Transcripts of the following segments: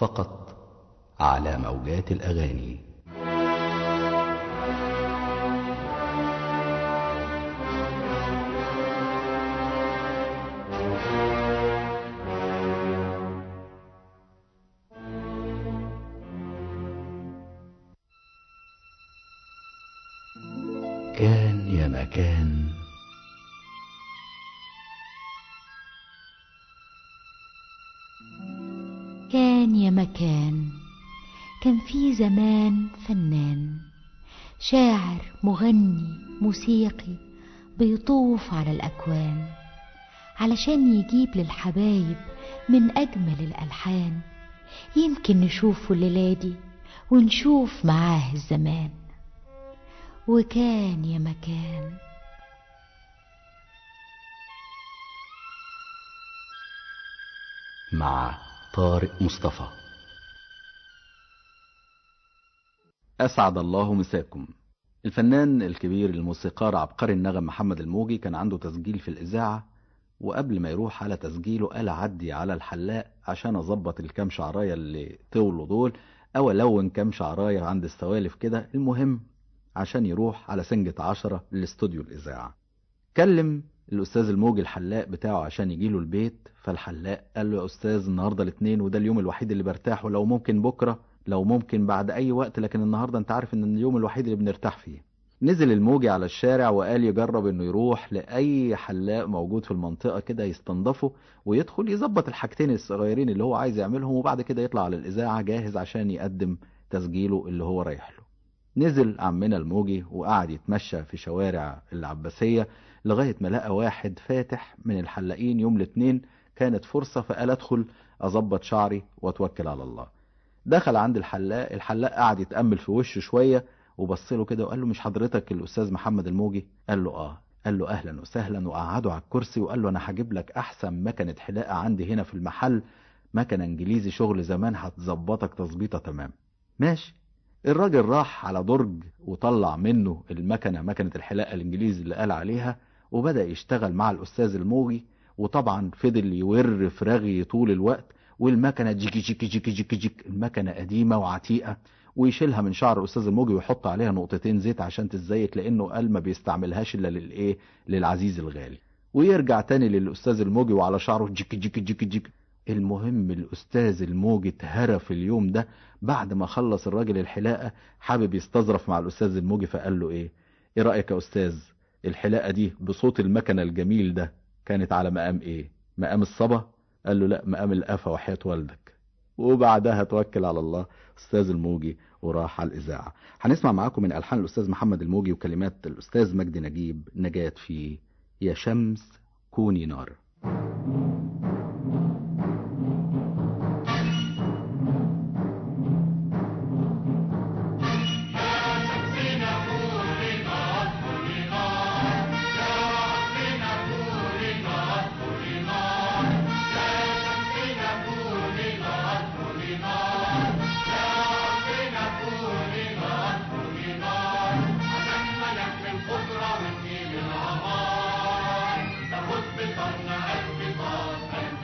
فقط على موجات الأغاني كان يا مكان كان يا مكان كان في زمان فنان شاعر مغني موسيقي بيطوف على الأكوان علشان يجيب للحبايب من أجمل الألحان يمكن نشوفه الليلة دي ونشوف معاه الزمان وكان يا مكان مع طارق مصطفى أسعد الله مساكم الفنان الكبير الموسيقار عبقري النغم محمد الموجي كان عنده تسجيل في الإذاعة وقبل ما يروح على تسجيله قال عدي على الحلاق عشان أظبط الكام شعراية اللي طولوا دول أو ألون كام شعراية عند السوالف كده المهم عشان يروح على سنجة عشرة لاستوديو الإذاعة كلم الأستاذ الموجي الحلاق بتاعه عشان يجيله البيت فالحلاق قال له يا أستاذ النهاردة الاثنين وده اليوم الوحيد اللي برتاحه لو ممكن بكرة لو ممكن بعد أي وقت لكن النهاردة أنت عارف إن اليوم الوحيد اللي بنرتاح فيه نزل الموجي على الشارع وقال يجرب إنه يروح لأي حلاق موجود في المنطقة كده يستنضفه ويدخل يظبط الحاجتين الصغيرين اللي هو عايز يعملهم وبعد كده يطلع على الإذاعة جاهز عشان يقدم تسجيله اللي هو رايح له نزل عمنا الموجي وقعد يتمشى في شوارع العباسية لغاية ما لقى واحد فاتح من الحلاقين يوم الاثنين كانت فرصة فقال ادخل اظبط شعري واتوكل على الله دخل عند الحلاق الحلاق قعد يتأمل في وشه شوية وبص له كده وقال له مش حضرتك الأستاذ محمد الموجي قال له اه قال له اهلا وسهلا وقعده على الكرسي وقال له انا هجيب لك احسن مكنة حلاقة عندي هنا في المحل مكنة انجليزي شغل زمان هتظبطك تظبيطة تمام ماشي الراجل راح على درج وطلع منه المكنة مكنة الحلاقة الانجليزي اللي قال عليها وبدأ يشتغل مع الأستاذ الموجي وطبعا فضل يور في رغي طول الوقت والمكنة جيكي جيكي جيكي جيكي جيك المكنة قديمة وعتيقة ويشيلها من شعر الأستاذ الموجي ويحط عليها نقطتين زيت عشان تتزيت لأنه قال ما بيستعملهاش إلا للإيه للعزيز الغالي ويرجع تاني للأستاذ الموجي وعلى شعره جيكي جيكي جيكي جيكي المهم الأستاذ الموجي اتهرى في اليوم ده بعد ما خلص الراجل الحلاقة حابب يستظرف مع الأستاذ الموجي فقال له إيه إيه رأيك يا أستاذ الحلاقة دي بصوت المكنة الجميل ده كانت على مقام إيه مقام الصبا قال له لا مقام القفا وحياة والدك وبعدها توكل على الله أستاذ الموجي وراح على الإذاعة هنسمع معاكم من ألحان الأستاذ محمد الموجي وكلمات الأستاذ مجدي نجيب نجاة في يا شمس كوني نار تاخد بطن قلبي طاس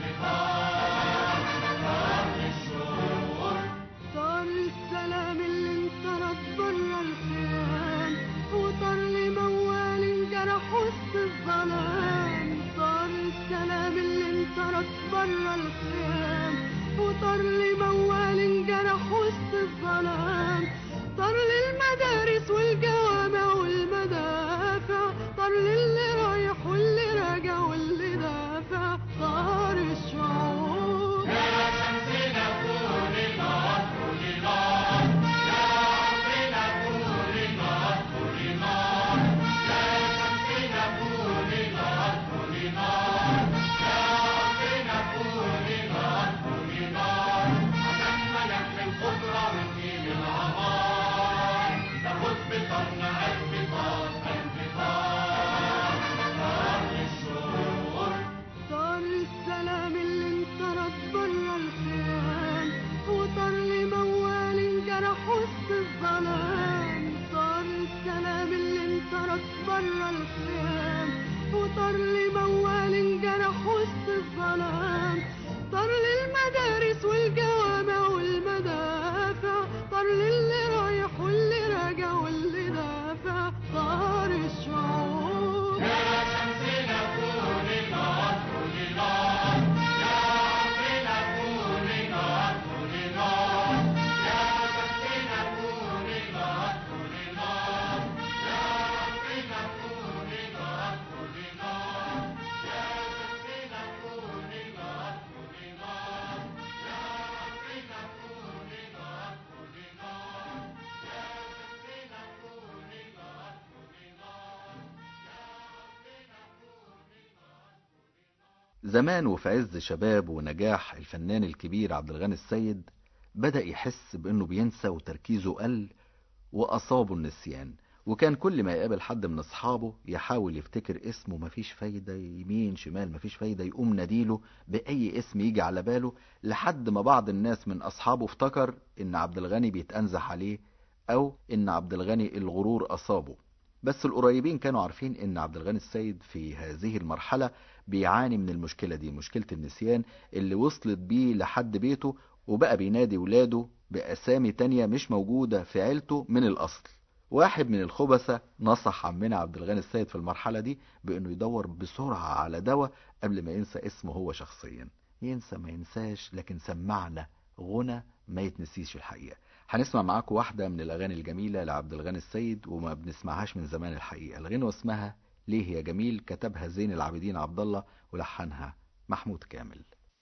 زمان وفي عز شباب ونجاح الفنان الكبير عبد الغني السيد بدأ يحس بأنه بينسى وتركيزه قل وأصابه النسيان وكان كل ما يقابل حد من أصحابه يحاول يفتكر اسمه مفيش فايدة يمين شمال مفيش فايدة يقوم ناديله بأي اسم يجي على باله لحد ما بعض الناس من أصحابه افتكر إن عبد الغني بيتأنزح عليه أو إن عبد الغني الغرور أصابه بس القريبين كانوا عارفين إن عبد الغني السيد في هذه المرحلة بيعاني من المشكلة دي مشكلة النسيان اللي وصلت بيه لحد بيته وبقى بينادي ولاده بأسامي تانية مش موجودة في عيلته من الأصل واحد من الخبثة نصح عمنا عبد الغني السيد في المرحلة دي بأنه يدور بسرعة على دواء قبل ما ينسى اسمه هو شخصيا ينسى ما ينساش لكن سمعنا غنى ما يتنسيش الحقيقة هنسمع معاكم واحدة من الأغاني الجميلة لعبد الغني السيد وما بنسمعهاش من زمان الحقيقة الغنوة اسمها ليه يا جميل كتبها زين العابدين عبد الله ولحنها محمود كامل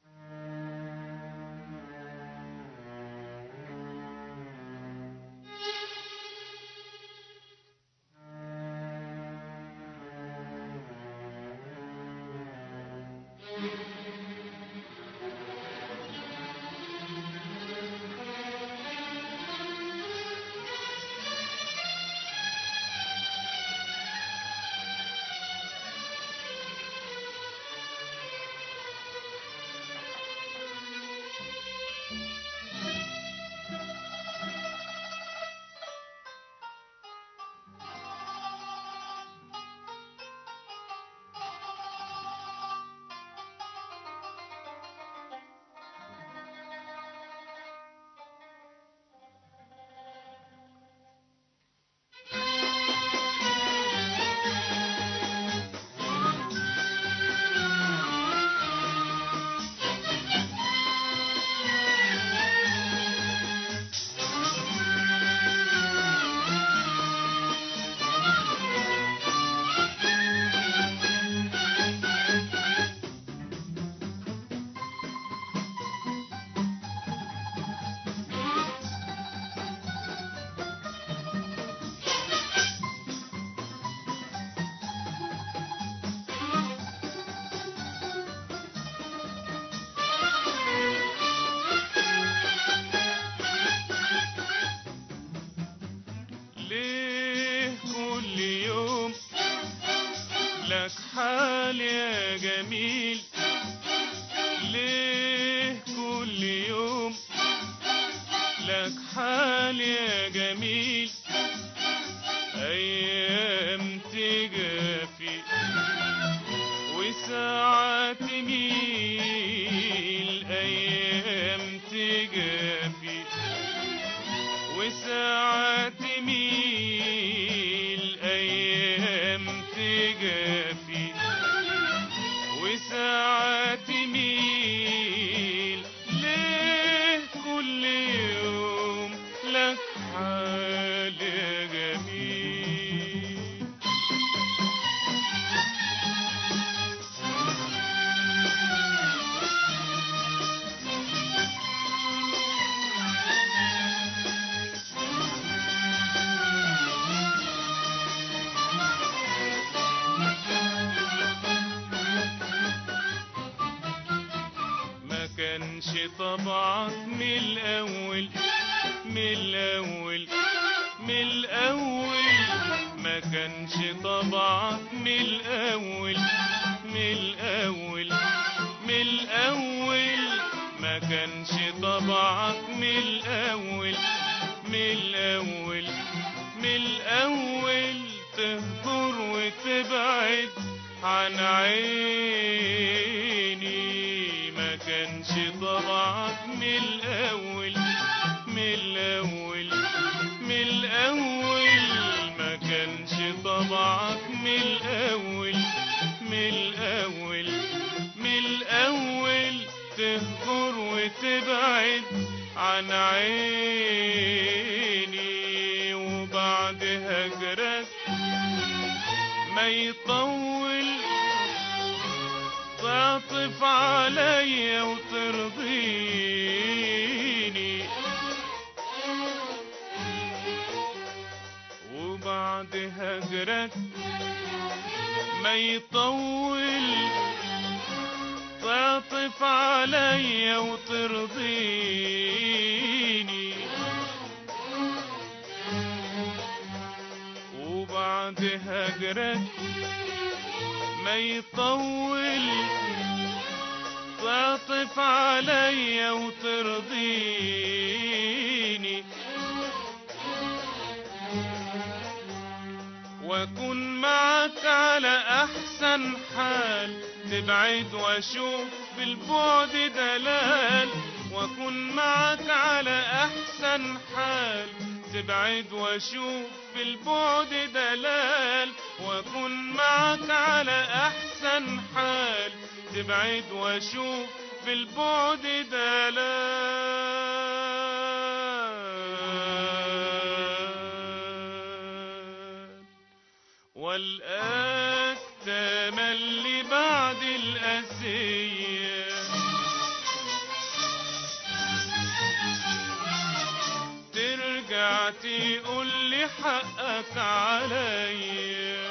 ليه كل يوم لك حال يا جميل ليه كل يوم لك حال يا جميل ايام تجافي وساعات تميل ايام تجافي وساعات تميل ايام تجافي وساعات تميل ليه كل يوم لك حال جميل ما كانش طبعك من الأول من الأول من الأول ما كانش طبعك من الأول من الأول من الأول ما كانش طبعك من الأول من الأول من الأول تهجر وتبعد عن عيني ما كانش طبعك من الأول من الأول من الأول ما كانش طبعك من الأول من الأول من الأول تهجر وتبعد عن عيني وبعد هجرك ما يطول تعطف عليا وترضيني وبعد هجرك ما يطول تعطف عليا وترضيني وبعد هجرك ما يطول تعطف عليا وترضيني واكون معك على احسن حال تبعد واشوف في البعد دلال واكون معك على احسن حال تبعد واشوف في البعد دلال واكون معك على احسن حال تبعد واشوف في البعد دلال والآك تملي بعد الأسية ترجع تقول لي حقك عليا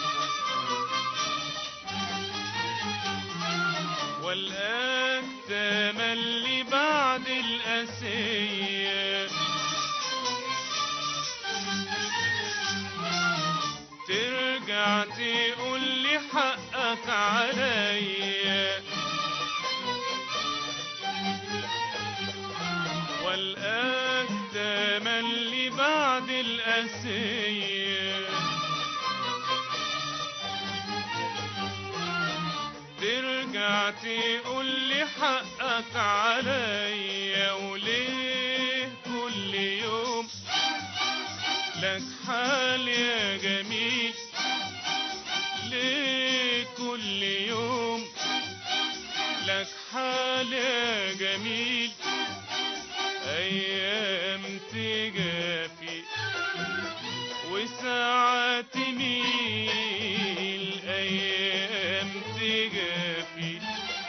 والآن تملي بعد الأسية ترجع تقول لي حقك عليا والآن تملي بعد الأسية ترجع تقول لي حقك عليا وليه كل يوم لك حال يا جميل ليه كل يوم لك حال يا جميل ايام تجافي وساعات تميل ايام تجافي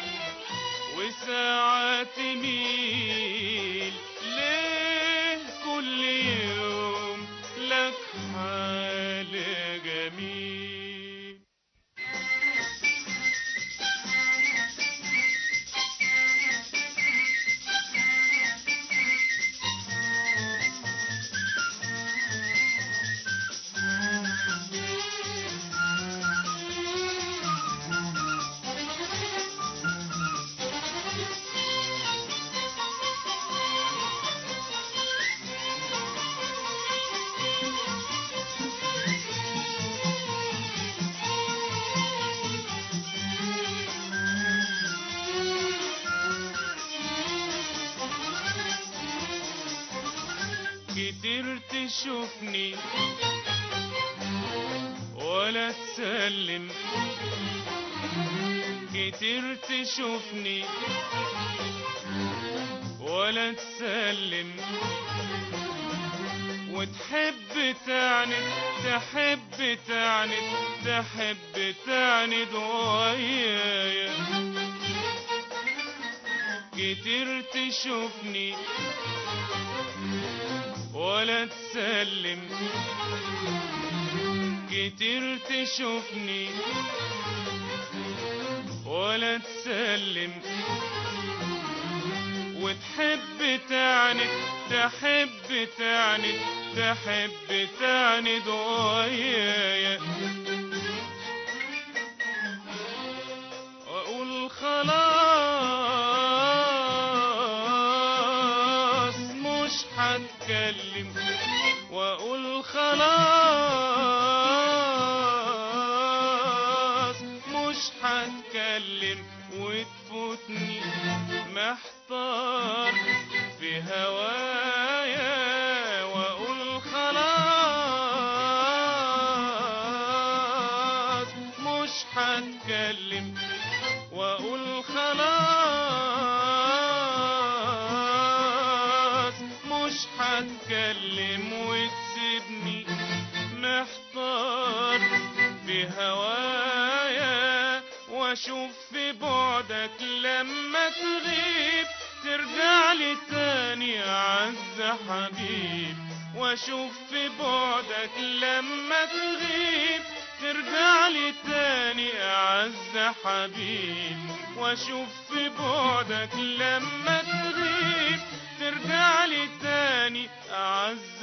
وساعات تميل ليه كل يوم لك حال جميل كتير تشوفني ولا تسلم كتير تشوفني ولا تسلم وتحب تعند تحب تعند تحب تعند ويايا كتير تشوفني ولا تسلم كتير تشوفني ولا تسلم وتحب تعند تحب تعند تحب تعند ويايا واقول خلاص مش هتكلم واقول خلاص مش هتكلم وتفوتني محتار في هوايا واقول خلاص مش هتكلم واقول خلاص مش هتكلم وتسيبني محتار في هوايا واشوف في بعدك لما تغيب ترجع لي تاني يا عز حبيب واشوف في بعدك لما تغيب ترجع لي تاني أعز حبيب واشوف في بعدك لما تغيب ترجع لي تاني أعز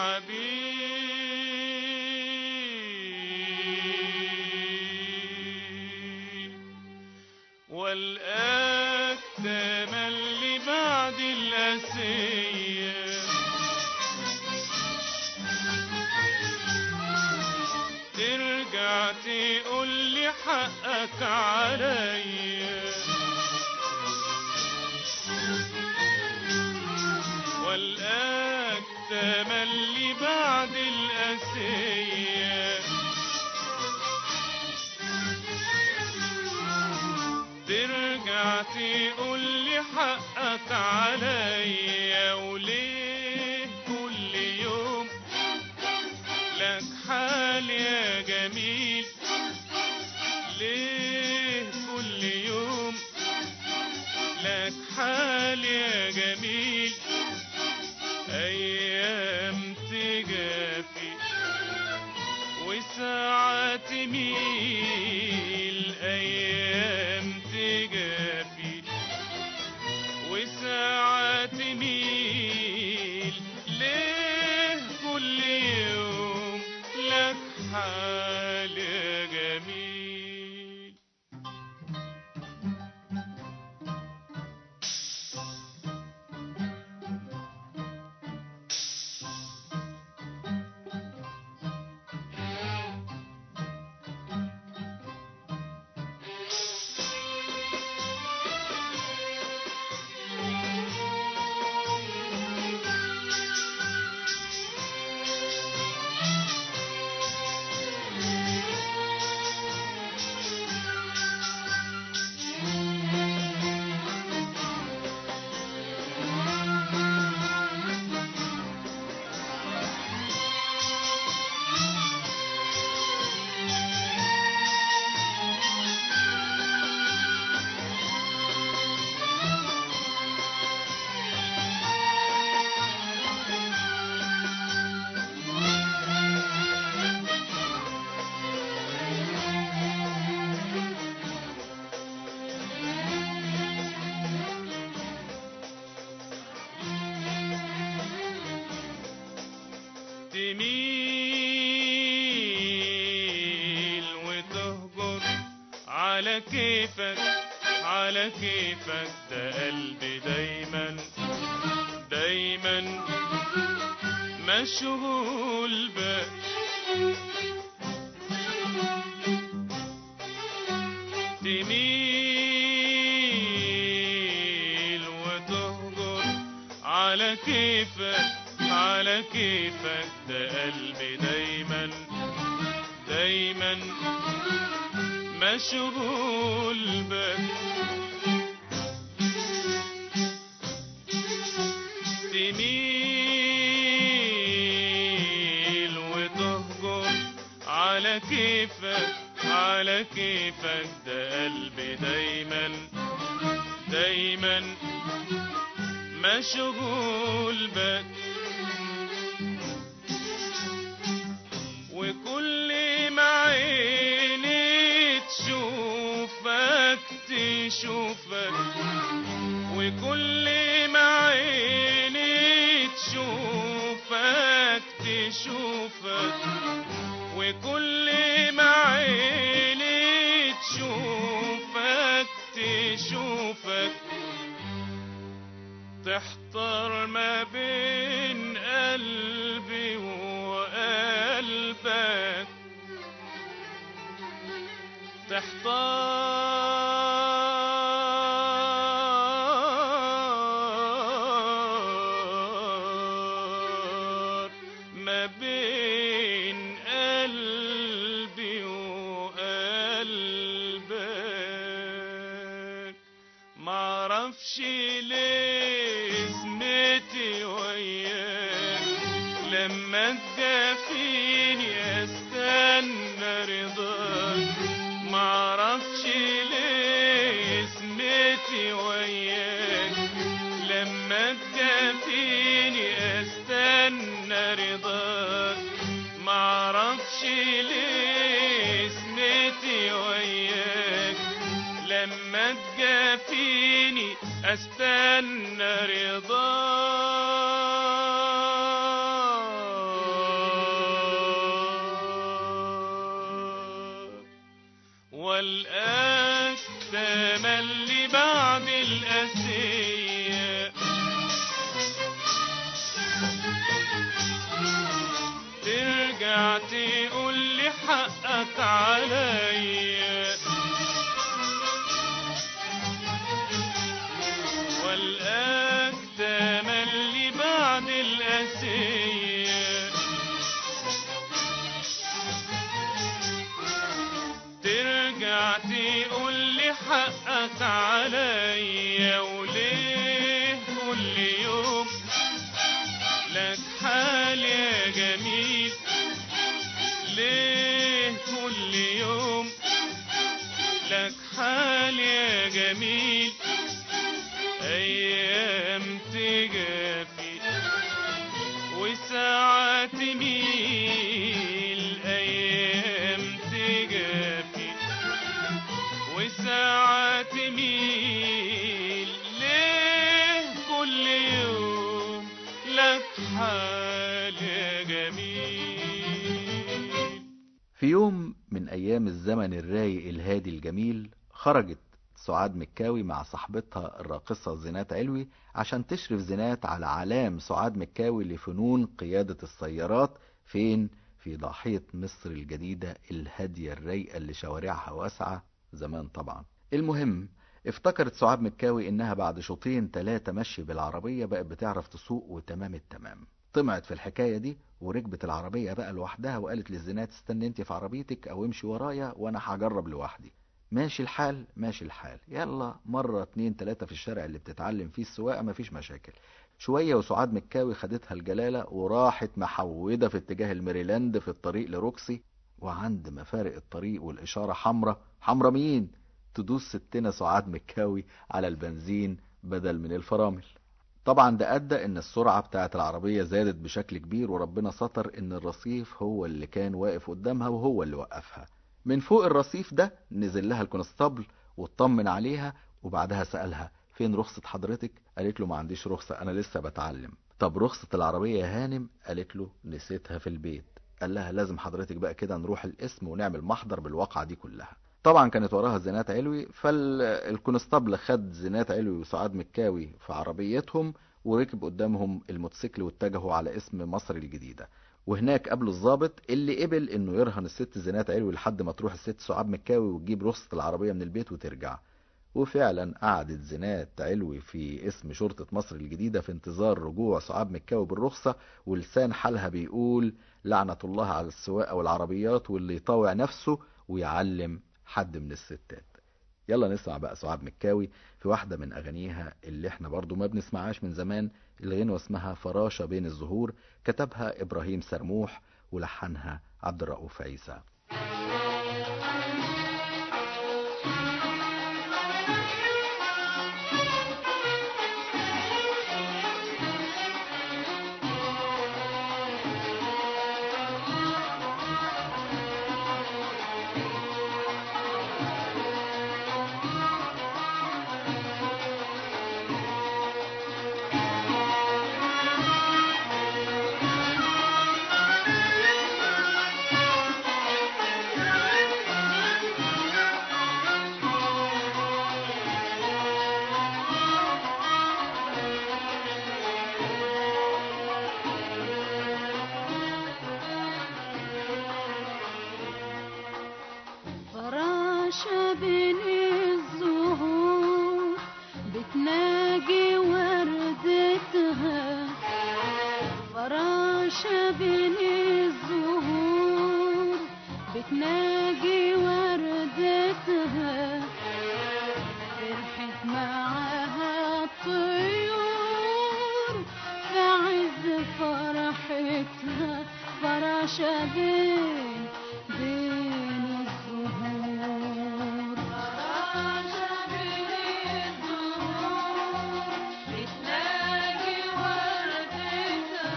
حبيب والآك تملي بعد الأسية ترجع تقول لي حقك عليا والآك تملي بعد الأسية ترجع تقول لي حقك عليا وليه كل يوم لك حال يا جميل ليه كل يوم لك حال يا جميل ايام تجافي وساعات تميل ايام تجافي وساعات تميل ليه كل يوم لك حال يا جميل تميل وتهجر على كيفك على كيفك ده قلبي دايما دايما مشغول بك تميل وتهجر على كيفك على كيفك ده قلبي دايما دايما مشغول بك تميل وتهجر على كيفك على كيفك ده قلبي دايما دايما مشغول بك وكل ما عيني تشوفك تشوفك وكل ما عيني تشوفك تشوفك وكل ما عيني تشوفك تشوفك تحتار ما بين قلبي وقلبك تحتار ما بين قلبي وقلبك معرفش ليه اسمتي وياك لما تجافيني استنى رضاك معرفش ليه اسمتي وياك لما تجافيني استنى رضاك معرفش ليه استنى رضاك والآك تملي بعد الأسية ترجع تقول لي حقك عليا والآك تملي بعد الأسية ترجع تقول لي حقك عليا وليه كل يوم لك حال يا جميل ليه كل يوم لك حال يا جميل ايام تجافي وساعات تميل ايام تجافي وساعات تميل ليه كل يوم لك حال يا جميل في يوم من أيام الزمن الرايق الهادي الجميل خرجت سعاد مكاوي مع صاحبتها الراقصة زينات علوي عشان تشرف زينات على علام سعاد مكاوي لفنون قيادة السيارات فين؟ في ضاحية مصر الجديدة الهادية الرايقة اللي شوارعها واسعة زمان طبعا المهم افتكرت سعاد مكاوي انها بعد شوطين تلاتة مشي بالعربية بقت بتعرف تسوق وتمام التمام طمعت في الحكاية دي وركبت العربية بقى لوحدها وقالت للزينات استني انت في عربيتك او امشي ورايا وانا هجرب لوحدي ماشي الحال ماشي الحال يلا مرة اتنين تلاتة في الشارع اللي بتتعلم فيه السواقة مفيش مشاكل شوية وسعاد مكاوي خدتها الجلالة وراحت محودة في اتجاه الميريلاند في الطريق لروكسي وعند مفارق الطريق والإشارة حمرة حمرة مين؟ تدوس ستنا سعاد مكاوي على البنزين بدل من الفرامل طبعا ده أدى إن السرعة بتاعت العربية زادت بشكل كبير وربنا ستر إن الرصيف هو اللي كان واقف قدامها وهو اللي وقفها من فوق الرصيف ده نزل لها الكونستابل واطمن عليها وبعدها سألها فين رخصة حضرتك؟ قالت له ما عنديش رخصة أنا لسه بتعلم طب رخصة العربية يا هانم؟ قالت له نسيتها في البيت قال لها لازم حضرتك بقى كده نروح القسم ونعمل محضر بالواقعة دي كلها طبعا كانت وراها زينات علوي فالكونستابل خد زينات علوي وسعاد مكاوي في عربيتهم وركب قدامهم الموتوسيكل واتجهوا على اسم مصر الجديدة وهناك قابلوا الضابط اللي قبل انه يرهن الست زينات علوي لحد ما تروح الست سعاد مكاوي وتجيب رخصة العربية من البيت وترجع وفعلا قعدت زينات علوي في اسم شرطة مصر الجديدة في انتظار رجوع سعاد مكاوي بالرخصة ولسان حالها بيقول لعنة الله على السواقة والعربيات واللي يطاوع نفسه ويعلم حد من الستات يلا نسمع بقى سعاد مكاوي في واحدة من أغانيها اللي احنا برضو ما بنسمعهاش من زمان الغنوة اسمها فراشة بين الزهور كتبها إبراهيم سرموح ولحنها عبد الرؤوف عيسى فراشة بين الزهور بتناجي وردتها فراشة بين الزهور بتناجي وردتها فرحت معاها الطيور في عز فرحتها فراشة بين بين الزهور فراشة بين الزهور بتلاقي وردتها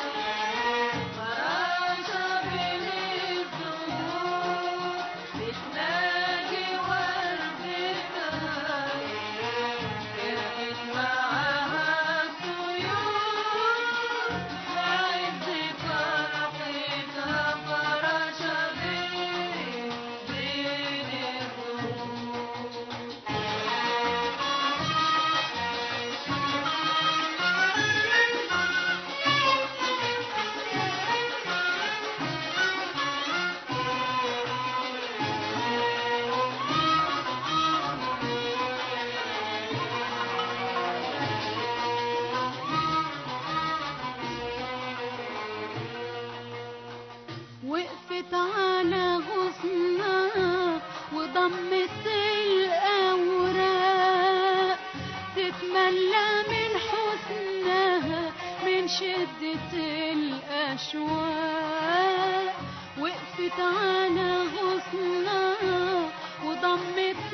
فراشة بين الزهور بتلاقي وردتها فرحت وضمت الأوراق تتملى من حسنها من شدة الأشواق وقفت على غصنها وضمت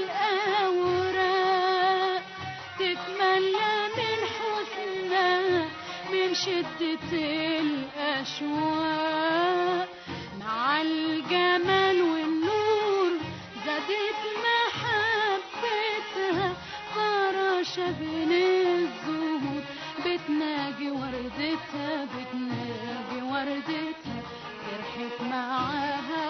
الأوراق تتملى من حسنها من شدة الأشواق مع الجمال والنور زادت محبتها فراشة بين الزهور بتناجي وردتها بتناجي وردتها فرحت معاها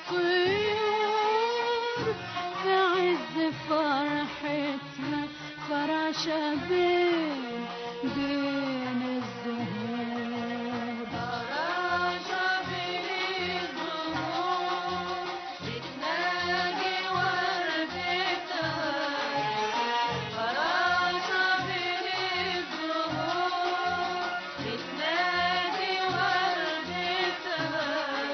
الطيور في عز فرحتها فراشة بين بين الزهور فراشة بين الزهور بتناجي وردتها فراشة بين الزهور بتناجي وردتها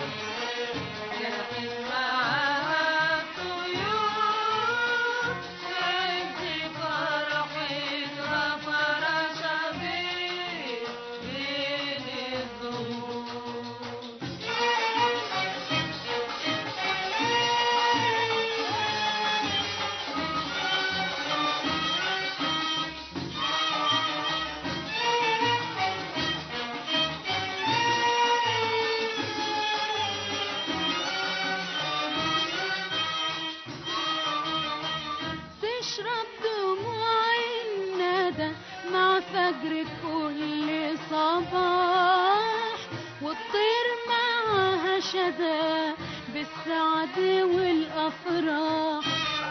فرحت معاها الطيور في عز فرحتها فراشة بين بين الزهور تشرب دموع الندى مع فجر كل صباح وتطير معاها شدا بالسعد والأفراح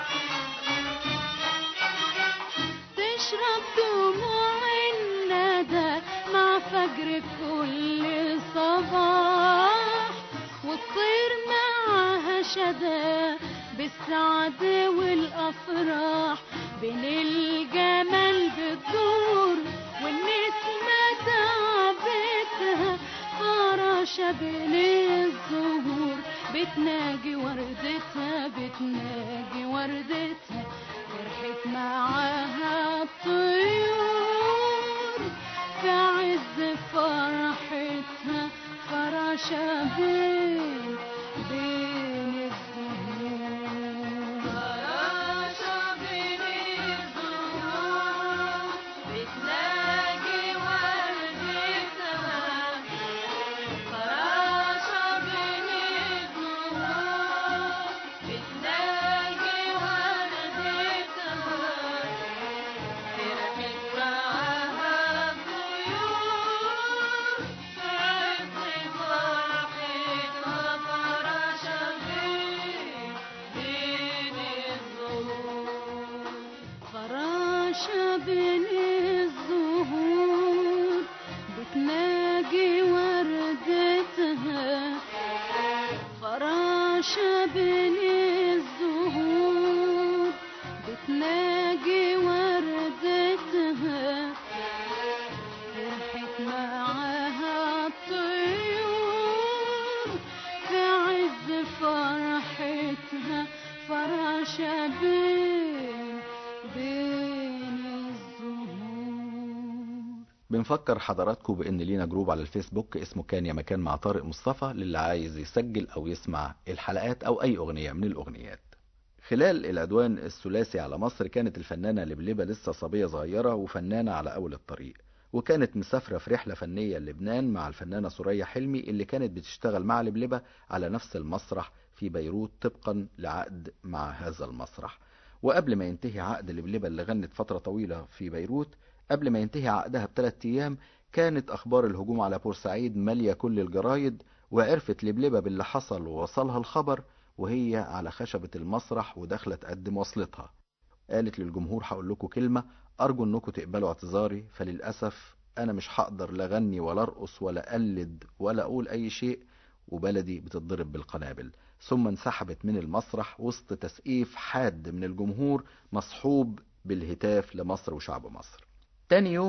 تشرب دموع الندى مع فجر كل صباح وتطير معاها شدا بالسعد والأفراح بين الجمال بتدور والنسمة تعبتها فراشة بين الزهور بتناجي وردتها بتناجي وردتها فرحت معاها الطيور في عز فرحتها فراشة بين بين الزهور فراشة بين الزهور بتلاقي وردتها فراشة بين الزهور بتلاقي وردتها فرحت معاها الطيور في عز فرحتها فراشة بين بين الزهور فراشة بين الزهور بتناجي وردتها فراشة بين الزهور بتناجي وردتها فرحت معاها الطيور في عز فرحتها فراشة بين بين الزهور بنفكر حضراتكم بان لينا جروب على الفيسبوك اسمه كان يا مكان مع طارق مصطفى للي عايز يسجل او يسمع الحلقات او اي اغنية من الاغنيات خلال العدوان الثلاثي على مصر كانت الفنانة لبلبة لسه صبية صغيرة وفنانة على اول الطريق وكانت مسافرة في رحلة فنية لبنان مع الفنانة سوريا حلمي اللي كانت بتشتغل مع لبلبة على نفس المسرح في بيروت طبقا لعقد مع هذا المسرح وقبل ما ينتهي عقد لبلبة اللي غنت فترة طويلة في بيروت قبل ما ينتهي عقدها بثلاث أيام كانت أخبار الهجوم على بورسعيد مالية كل الجرايد وعرفت لبلبة باللي حصل ووصلها الخبر وهي على خشبة المسرح وداخلة تقدم وصلتها قالت للجمهور هقول لكم كلمة أرجو إنكم تقبلوا اعتذاري فللأسف أنا مش هقدر لا أغني ولا أرقص ولا أقلد ولا أقول أي شيء وبلدي بتتضرب بالقنابل ثم انسحبت من المسرح وسط تسقيف حاد من الجمهور مصحوب بالهتاف لمصر وشعب مصر تاني يوم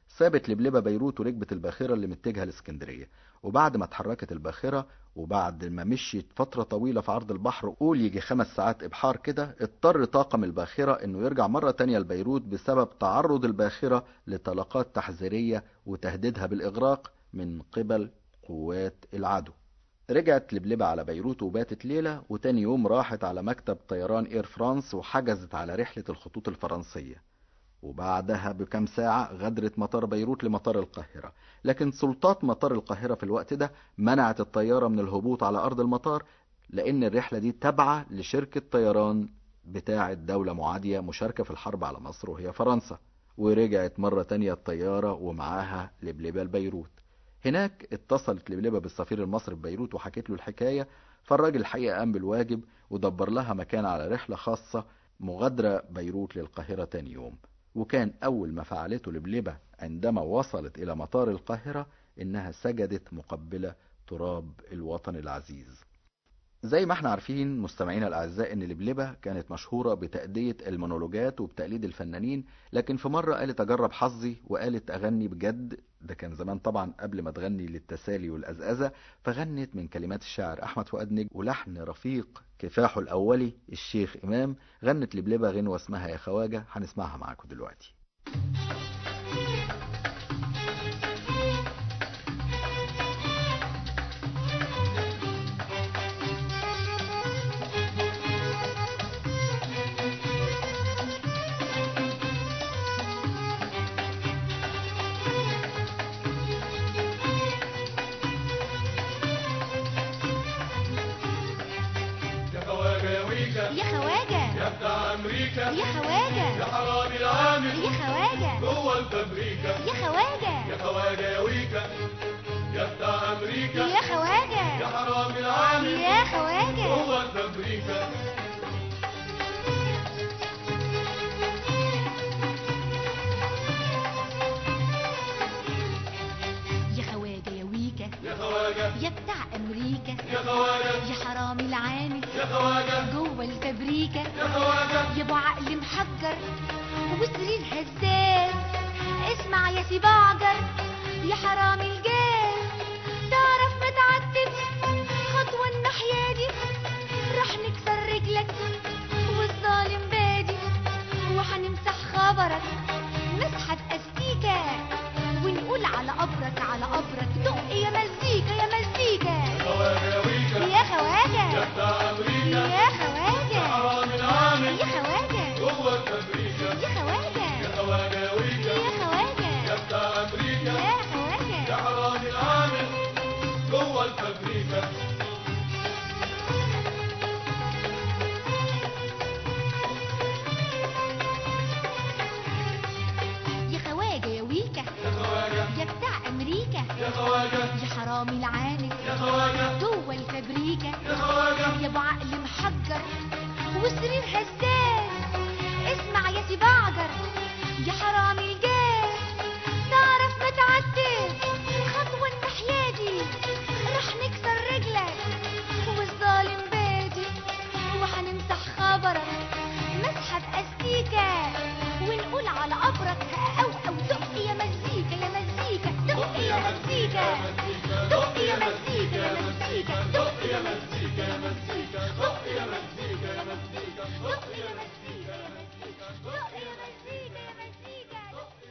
سابت لبلبة بيروت وركبت الباخرة اللي متجهة لاسكندرية وبعد ما اتحركت الباخرة وبعد ما مشيت فترة طويلة في عرض البحر قول يجي خمس ساعات إبحار كده اضطر طاقم الباخرة إنه يرجع مرة تانية لبيروت بسبب تعرض الباخرة لطلقات تحذيرية وتهديدها بالإغراق من قبل قوات العدو رجعت لبلبة على بيروت وباتت ليلة وتاني يوم راحت على مكتب طيران اير فرانس وحجزت على رحلة الخطوط الفرنسية وبعدها بكم ساعة غادرت مطار بيروت لمطار القاهرة لكن سلطات مطار القاهرة في الوقت ده منعت الطيارة من الهبوط على أرض المطار لأن الرحلة دي تابعة لشركة طيران بتاعة دولة معادية مشاركة في الحرب على مصر وهي فرنسا ورجعت مرة تانية الطيارة ومعاها لبلبة لبيروت هناك اتصلت لبلبة بالسفير المصري في بيروت وحكت له الحكاية فالراجل الحقيقة قام بالواجب ودبر لها مكان على رحلة خاصة مغادرة بيروت للقاهرة تاني يوم وكان أول ما فعلته لبلبة عندما وصلت إلى مطار القاهرة إنها سجدت مقبلة تراب الوطن العزيز زي ما احنا عارفين مستمعينا الأعزاء إن لبلبة كانت مشهورة بتأدية المونولوجات وبتقليد الفنانين لكن في مرة قالت أجرب حظي وقالت أغني بجد ده كان زمان طبعا قبل ما تغني للتسالي والأزأزة فغنت من كلمات الشاعر أحمد فؤاد نجم ولحن رفيق كفاحه الأولي الشيخ إمام غنت لبلبة غنوة اسمها يا خواجة هنسمعها معاكم دلوقتي يا خواجة يا ويكا يا خواجة يا بتاع أمريكا يا خواجة يا حرامي العامل يا خواجة جوه الفابريكا يا خواجة يا خواجة يا ويكا يا بتاع أمريكا يا يا خواجة حرامي العامل يا خواجة جوه الفابريكا يا خواجة يا ويكا يا خواجة يا بتاع أمريكا يا خواجة يا حرامي العامل يا خواجة جوه الفابريكا يا خواجة يا ابو عقل محجر وسرير هزاز اسمع يا سي بعجر يا حرامي الجاز تعرف متعتب خطوة الناحية دي راح نكسر رجلك والظالم بادي وهنمسح خبرك نسحب استيكة ونقول على قبرك على قبرك دق يا مزيكا يا مزيكا يا خواجة يا ويكا يا خواجة يا بتاع أمريكا يا خواجة حرامي العامل يا خواجة جوه الفابريكا يا خواجة يا خواجة يا ويكا يا خواجة يا بتاع أمريكا يا يا خواجة حرامي العامل جوه الفابريكا يا خواجة يا ويكا يا خواجة يا بتاع أمريكا يا خواجة يا حرامي العامل يا خواجة جوه الفابريكا يا خواجة يا ابو عقل محجر وسرير هزاز اسمع يا سي بعجر يا حرامي الجاز تعرف متعتب خطوة الناحية دي راح نكسر رجلك والظالم بادي وهنمسح خبرك مسحة بأستيكة ونقول على قبرك أو أو دق يا مزيكا يا مزيكا دق يا مزيكا دق يا مزيكا يا مزيكا دق يا مزيكا يا مزيكا دق يا مزيكا يا مزيكا دق يا مزيكا يا مزيكا دق يا مزيكا يا مزيكا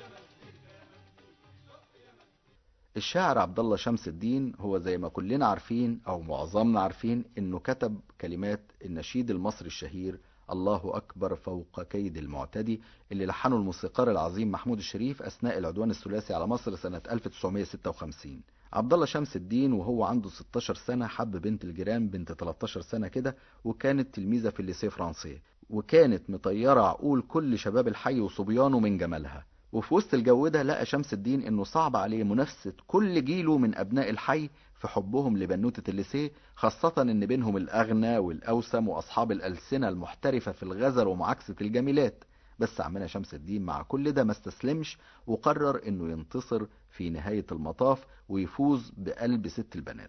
الشاعر عبد الله شمس الدين هو زي ما كلنا عارفين او معظمنا عارفين انه كتب كلمات النشيد المصري الشهير الله اكبر فوق كيد المعتدي اللي لحنه الموسيقار العظيم محمود الشريف اثناء العدوان الثلاثي على مصر سنة 1956 عبد الله شمس الدين وهو عنده 16 سنة حب بنت الجيران بنت 13 سنة كده وكانت تلميذة في الليسيه فرنسي وكانت مطيرة عقول كل شباب الحي وصبيانه من جمالها وفي وسط الجو ده لقى شمس الدين انه صعب عليه منافسة كل جيله من ابناء الحي في حبهم لبنوتة الليسيه خاصة ان بينهم الاغنى والاوسم واصحاب الالسنة المحترفة في الغزل ومعاكسة الجميلات بس عمنا شمس الدين مع كل ده ما استسلمش وقرر انه ينتصر في نهاية المطاف ويفوز بقلب ست البنات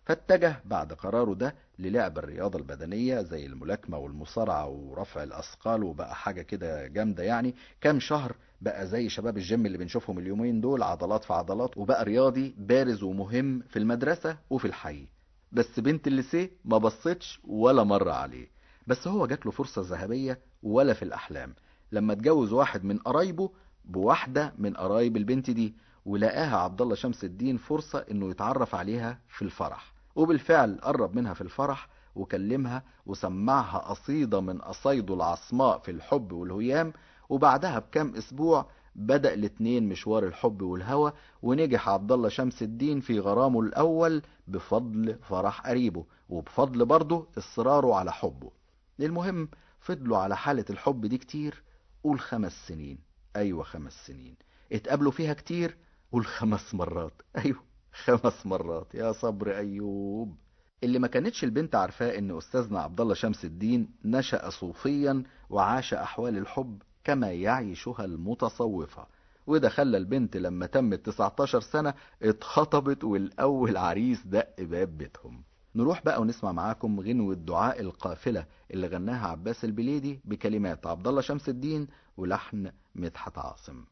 فاتجه بعد قراره ده للعب الرياضة البدنية زي الملاكمة والمصارعة ورفع الأثقال وبقى حاجة كده جامدة يعني كام شهر بقى زي شباب الجيم اللي بنشوفهم اليومين دول عضلات في عضلات وبقى رياضي بارز ومهم في المدرسة وفي الحي بس بنت الليسيه ما بصتش ولا مرة عليه بس هو جات له فرصة ذهبية ولا في الأحلام لما اتجوز واحد من قرايبه بواحدة من قرايب البنت دي ولقاها عبد الله شمس الدين فرصة انه يتعرف عليها في الفرح وبالفعل قرب منها في الفرح وكلمها وسمعها قصيدة من قصايده العصماء في الحب والهيام وبعدها بكام اسبوع بدأ الاتنين مشوار الحب والهوى ونجح عبد الله شمس الدين في غرامه الأول بفضل فرح قريبه وبفضل برضه إصراره على حبه المهم فضلوا على حالة الحب دي كتير قول خمس سنين أيوة خمس سنين اتقابلوا فيها كتير قول خمس مرات أيوة خمس مرات يا صبر أيوب اللي ما كانتش البنت عارفاه ان استاذنا عبد الله شمس الدين نشأ صوفيا وعاش احوال الحب كما يعيشها المتصوفة وده خلى البنت لما تمت 19 سنة اتخطبت والاول عريس دق باب بيتهم نروح بقى ونسمع معاكم غنوة دعاء القافلة اللي غناها عباس البليدي بكلمات عبد الله شمس الدين ولحن مدحت عاصم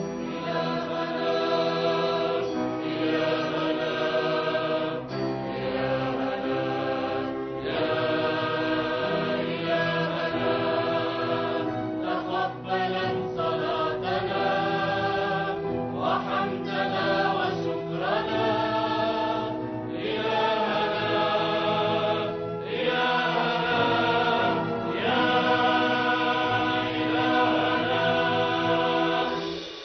تقبلا صلاتنا وحمدنا وشكرنا إلهنا إلهنا يا إلهنا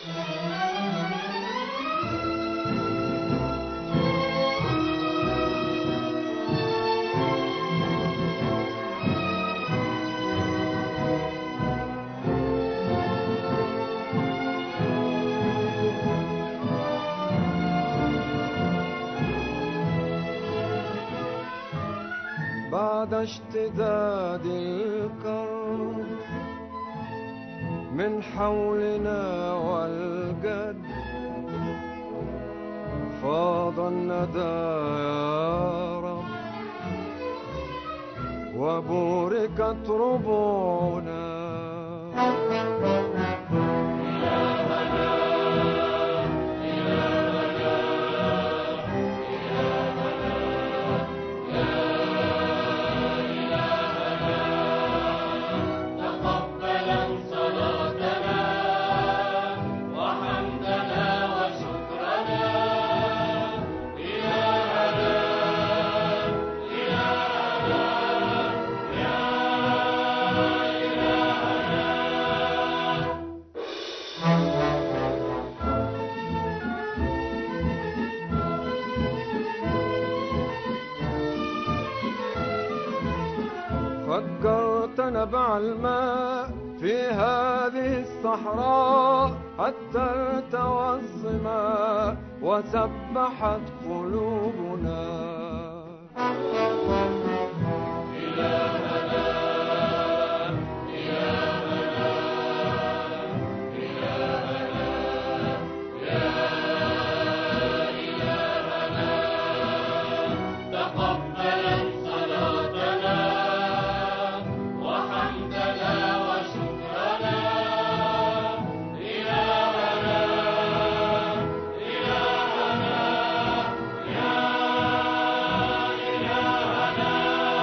بعد اشتداد الكرب من حولنا والجد فاض الندى يا رب وبوركت ربوعنا تقبلا صلاتنا وحمدنا وشكرنا إلهنا إلهنا يا إلهنا فجرت نبع الماء في هذه الصحراء حتى ارتوى الظما وسبحت قلوبنا تقبلا صلاتنا وحمدنا وشكرنا إلهنا إلهنا يا إلهنا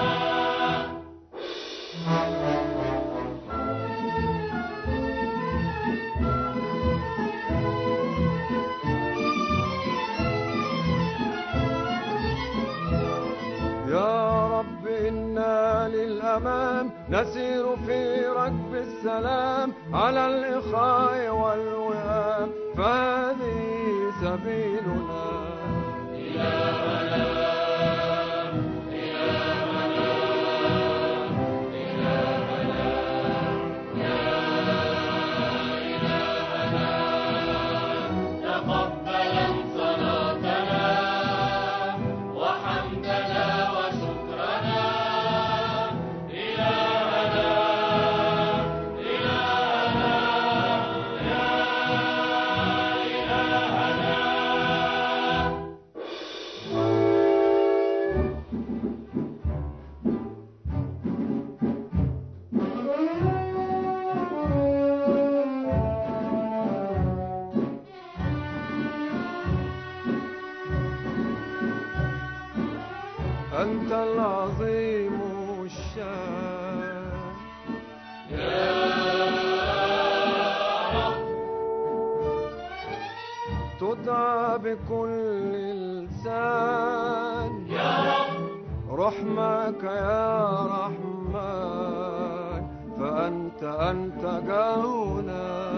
يا رب إنا للأمام نسير في ركب السلام على الإخاء والوئام فهذه سبيلنا تقبلا صلاتنا وحمدنا وشكرنا إلهنا إلهنا يا إلهنا أنت العظيم الشان تدعى بكل لسان يا رب رحمك يا رحمن فأنت أنت جاؤنا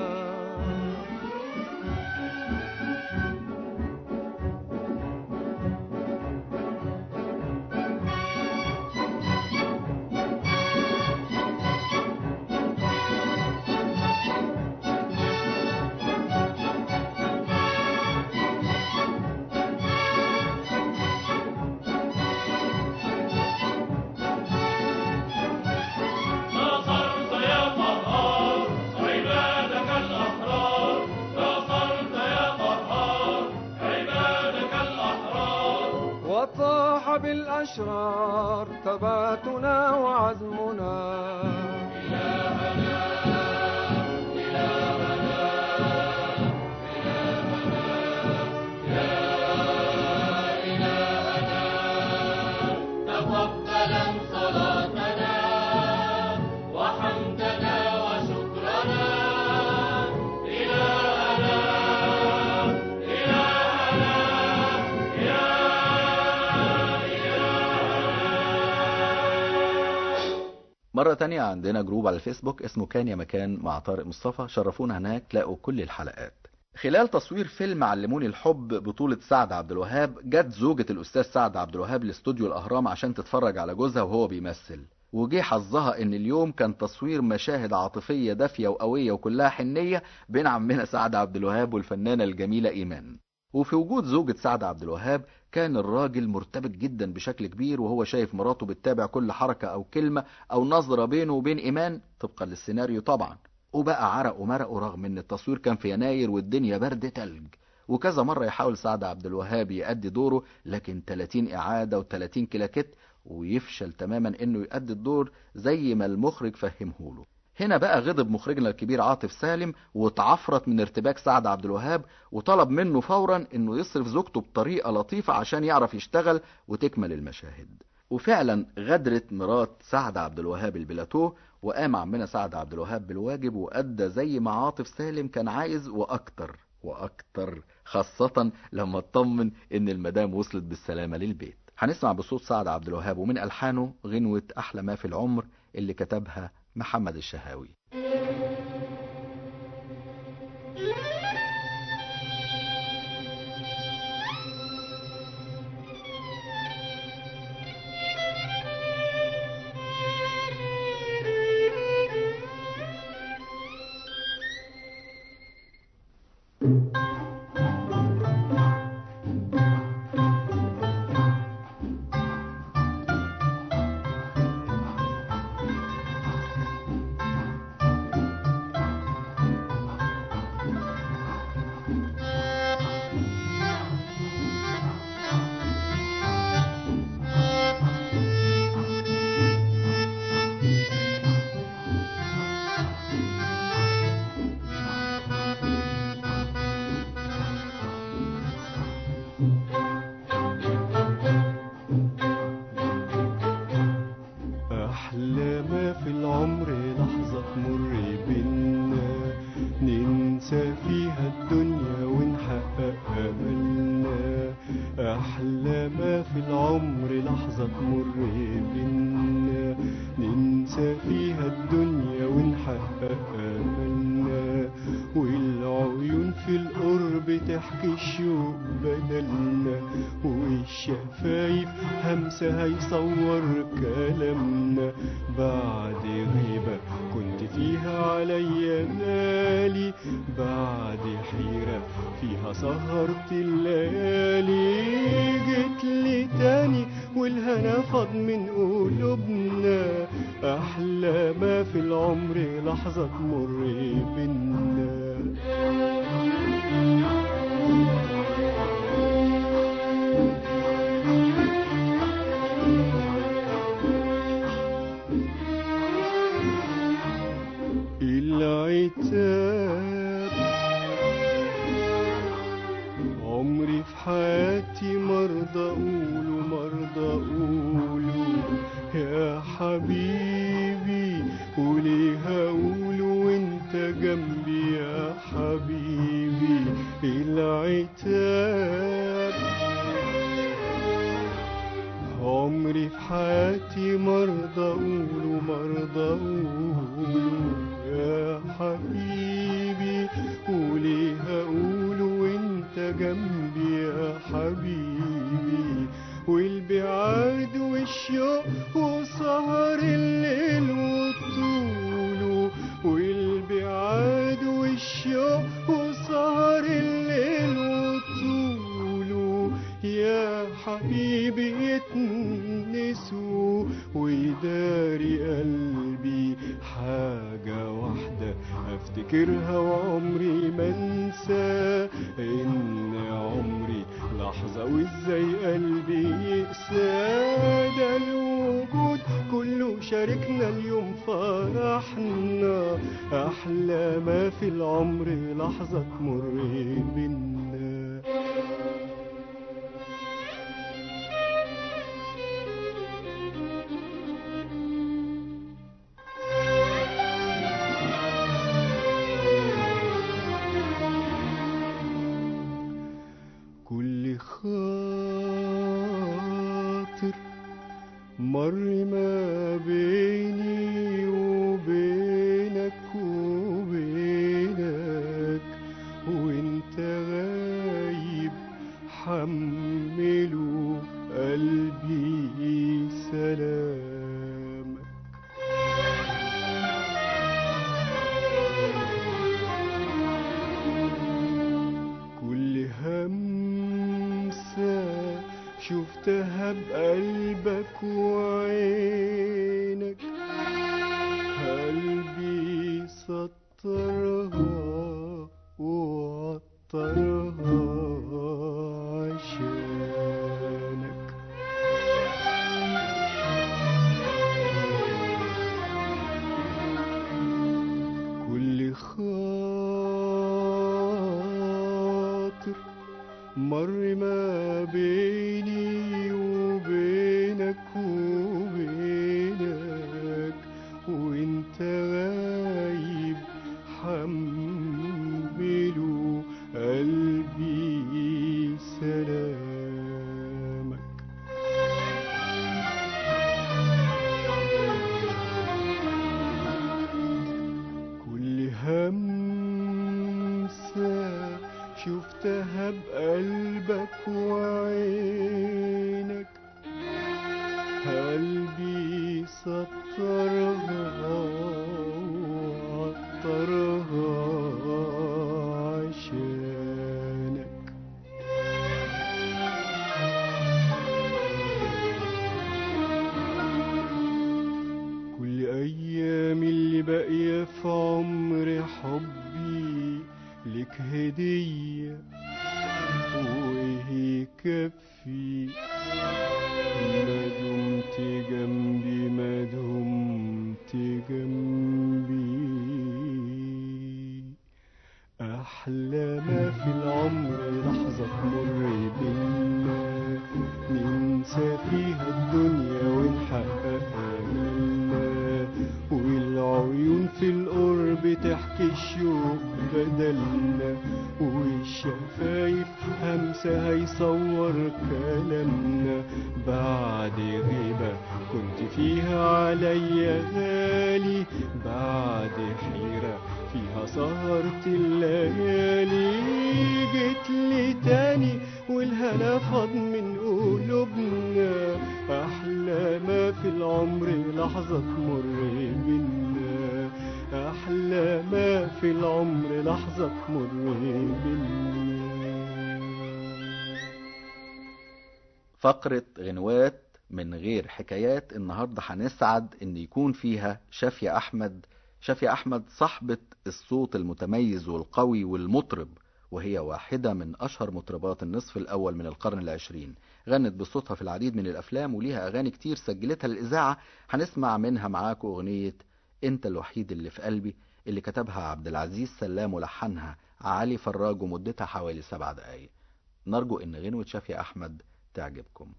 نصرت يا قهار عبادك الأحرار نصرت يا قهار عبادك الأحرار وطاح بالأشرار ثباتنا وعزمنا تقبلا صلاتنا وحمدنا وشكرنا إلهنا إلهنا يا مرة تانية عندنا جروب على الفيسبوك اسمه كان يا مكان مع طارق مصطفى شرفونا هناك تلاقوا كل الحلقات خلال تصوير فيلم علموني الحب بطولة سعد عبد الوهاب جت زوجة الأستاذ سعد عبد الوهاب لاستوديو الأهرام عشان تتفرج على جوزها وهو بيمثل وجه حظها ان اليوم كان تصوير مشاهد عاطفية دافية وقوية وكلها حنية بين عمنا سعد عبد الوهاب والفنانة الجميلة ايمان وفي وجود زوجة سعد عبد الوهاب كان الراجل مرتبك جدا بشكل كبير وهو شايف مراته بتتابع كل حركة او كلمة او نظرة بينه وبين ايمان طبقا للسيناريو طبعا وبقى عرق ومرقه رغم ان التصوير كان في يناير والدنيا برد تلج وكذا مرة يحاول سعد عبد الوهاب يأدي دوره لكن 30 إعادة و30 كلاكيت ويفشل تماما انه يأدي الدور زي ما المخرج فهمه له هنا بقى غضب مخرجنا الكبير عاطف سالم واتعفرت من ارتباك سعد عبد الوهاب وطلب منه فورا انه يصرف زوجته بطريقة لطيفة عشان يعرف يشتغل وتكمل المشاهد وفعلا غدرت مرات سعد عبد الوهاب البلاتو وقام عمنا سعد عبد الوهاب بالواجب وأدى زي ما عاطف سالم كان عايز وأكتر وأكتر خاصة لما اطمن إن المدام وصلت بالسلامة للبيت هنسمع بصوت سعد عبد الوهاب ومن ألحانه غنوة أحلى ما في العمر اللي كتبها محمد الشهاوي أحلى ما في العمر لحظة تمر بينا ننسى فيها الدنيا ونحقق أملنا أحلى ما في العمر لحظة تمر بينا ننسى فيها الدنيا ونحقق أملنا والعيون في القرب تحكي الشوق بدلنا والشفايف همسة هيصور كلامنا بعد غيبة كنت فيها عليا مالي بعد حيرة فيها سهرت الليالي جيت لي تاني والهنا فاض من قلوبنا أحلى ما في العمر لحظة تمر بينا العتاب عمري في حياتي حياتي مرضى أقوله مرضى أقوله يا حبيبي وليه هقوله وانت جنبي يا حبيبي العتاب عمري في حياتي مرضى أقوله مرضى أقوله يا حبيبي وليه هقوله وانت جنبي يا حبيبي والبعاد والشوق وسهر الليل وطوله والبعاد والشوق وسهر الليل وطوله يا حبيبي يتنسوا ويداري قلبي حاجة واحدة افتكرها وعمري ما انسى ان عمري لحظة وازاي قلبي يقسى ده الوجود كله شاركنا اليوم فرحنا احلى ما في العمر لحظة تمر بينا كل خاطر مر ما بيني وبينك وبينك وانت غايب حمله قلبي سلامك كل همسة شفتها بقلبك وعينك قلبي سطرها وعطرها عشانك كل خاطر مر ما بيني وبينك وبينك وانت غايب حمله قلبي سلامك كل همسة شفتها بقلبك وعينك قلبي سطرها وعطرها عشانك كل أيام اللي باقية في عمري حبي لك هدية وإيه يكفي ما دمت جنبي ما دمت جنبي أحلى ما في العمر لحظة تمر بينا ننسى فيها الدنيا ونحقق آمالنا والعيون في القرب تحكي الشوق بدلنا والشفايف همسة هيصور كلامنا بعد غيبة كنت فيها عليا غالي بعد حيرة فيها سهرت الليالي جيت لي تاني والهنا فاض من قلوبنا احلى ما في العمر لحظة تمر بينا احلى ما في العمر لحظة تمر بينا فقرة غنوات من غير حكايات النهاردة هنسعد ان يكون فيها شافية احمد شافية احمد صاحبة الصوت المتميز والقوي والمطرب وهي واحدة من اشهر مطربات النصف الاول من القرن العشرين غنت بصوتها في العديد من الافلام وليها اغاني كتير سجلتها الاذاعة هنسمع منها معاكم اغنية انت الوحيد اللي في قلبي اللي كتبها عبد العزيز سلام ولحنها علي فراج ومدتها حوالي سبع دقايق نرجو إن غنوة شافي أحمد تعجبكم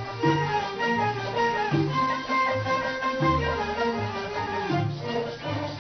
Thank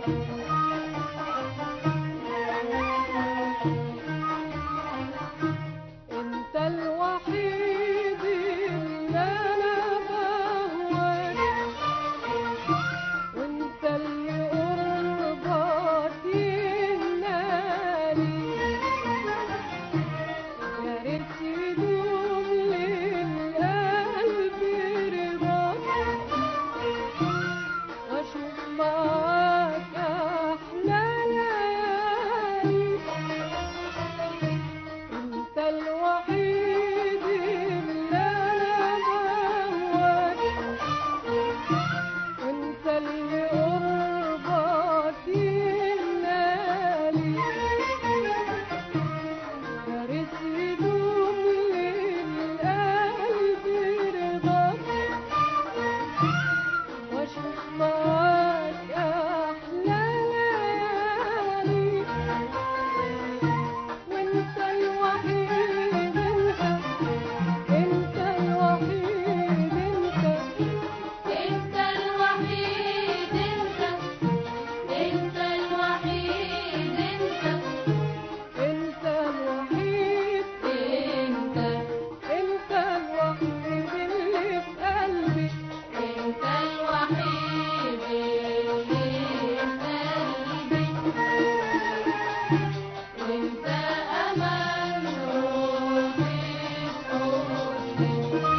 انت الوحيد اللي انا بهواك وانت اللي قربك يهنالي يا ريت يدوم للقلب رضاك واشوف معاك احلى ليالي انت الوحيد اللي انا بهواك وانت اللي قربك يهنالي يا ريت يدوم للقلب رضاك واشوف معاك احلى ليالي وانت الوحيد انت انت الوحيد انت انت الوحيد انت انت الوحيد انت انت الوحيد انت انت الوحيد اللي في قلبي انت الوحيد اللي في قلبي انت امان روحي حزني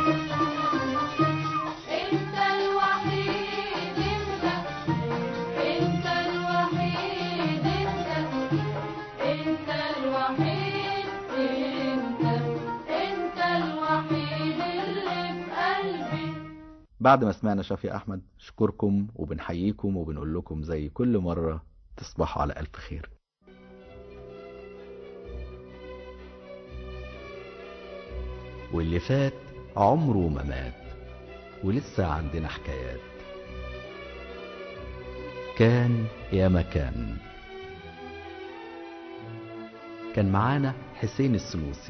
انت الوحيد انت انت الوحيد انت انت الوحيد انت انت الوحيد اللي في قلبي بعد ما سمعنا شافي أحمد نشكركم وبنحييكم وبنقول لكم زي كل مرة تصبحوا على ألف خير واللي فات عمره ما مات ولسه عندنا حكايات كان يا مكان كان معانا حسين السنوسي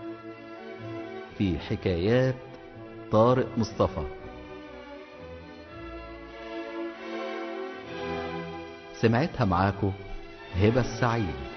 في حكايات طارق مصطفى سمعتها معاكو هبة السعيد